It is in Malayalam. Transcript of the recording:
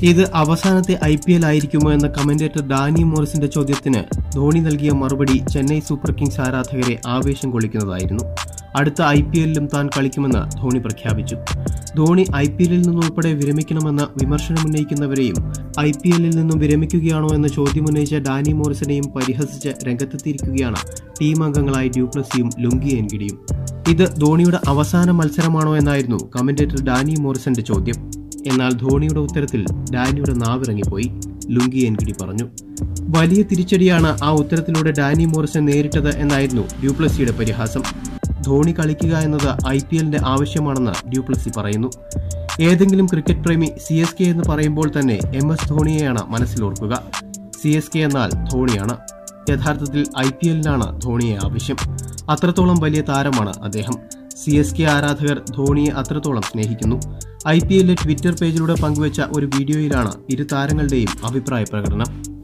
ഇത് അവസാനത്തെ ഐ പി എൽ ആയിരിക്കുമോ എന്ന കമന്റേറ്റർ ഡാനി മോറിസിന്റെ ചോദ്യത്തിന് ധോണി നൽകിയ മറുപടി ചെന്നൈ സൂപ്പർ കിങ്സ് ആരാധകരെ ആവേശം കൊള്ളിക്കുന്നതായിരുന്നു അടുത്ത ഐ പി എല്ലിലും താൻ കളിക്കുമെന്ന് ധോണി പ്രഖ്യാപിച്ചു ധോണി ഐ പി എല്ലിൽ നിന്നുൾപ്പെടെ വിരമിക്കണമെന്ന വിമർശനമുന്നയിക്കുന്നവരെയും ഐ പി എല്ലിൽ നിന്നും വിരമിക്കുകയാണോ എന്ന ചോദ്യമുന്നയിച്ച ഡാനി മോറിസിനെയും പരിഹസിച്ച് രംഗത്തെത്തിയിരിക്കുകയാണ് ടീം അംഗങ്ങളായ ഡ്യൂപ്ലസിയും ലുങ്കി എൻഗിഡിയും ഇത് ധോണിയുടെ അവസാന മത്സരമാണോ എന്നായിരുന്നു കമന്റേറ്റർ ഡാനി മോറിസന്റെ ചോദ്യം എന്നാൽ ധോണിയുടെ ഉത്തരത്തിൽ ഡാനിയുടെ നാവിറങ്ങിപ്പോയി ലുങ്കി എൻഗിഡി പറഞ്ഞു വലിയ തിരിച്ചടിയാണ് ആ ഉത്തരത്തിലൂടെ ഡാനി മോറിസൺ നേരിട്ടത് എന്നായിരുന്നു ഡ്യൂപ്ലസിയുടെ പരിഹാസം ധോണി കളിക്കുക എന്നത് ഐ പി എല്ലിന്റെ ആവശ്യമാണെന്ന് ഡ്യൂപ്ലസി പറയുന്നു ഏതെങ്കിലും ക്രിക്കറ്റ് പ്രേമി സി എസ് കെ എന്ന് പറയുമ്പോൾ തന്നെ എം എസ് ധോണിയെയാണ് മനസ്സിലോർക്കുക സി എസ് കെ എന്നാൽ ധോണിയാണ് യഥാർത്ഥത്തിൽ ഐ പി എല്ലിനാണ് ധോണിയെ ആവശ്യം അത്രത്തോളം വലിയ താരമാണ് അദ്ദേഹം സി എസ് കെ ആരാധകർ ധോണിയെ അത്രത്തോളം സ്നേഹിക്കുന്നു ഐ പി എല്ലിലെ ട്വിറ്റർ പേജിലൂടെ പങ്കുവച്ച ഒരു വീഡിയോയിലാണ് ഇരു താരങ്ങളുടെയും അഭിപ്രായ പ്രകടനം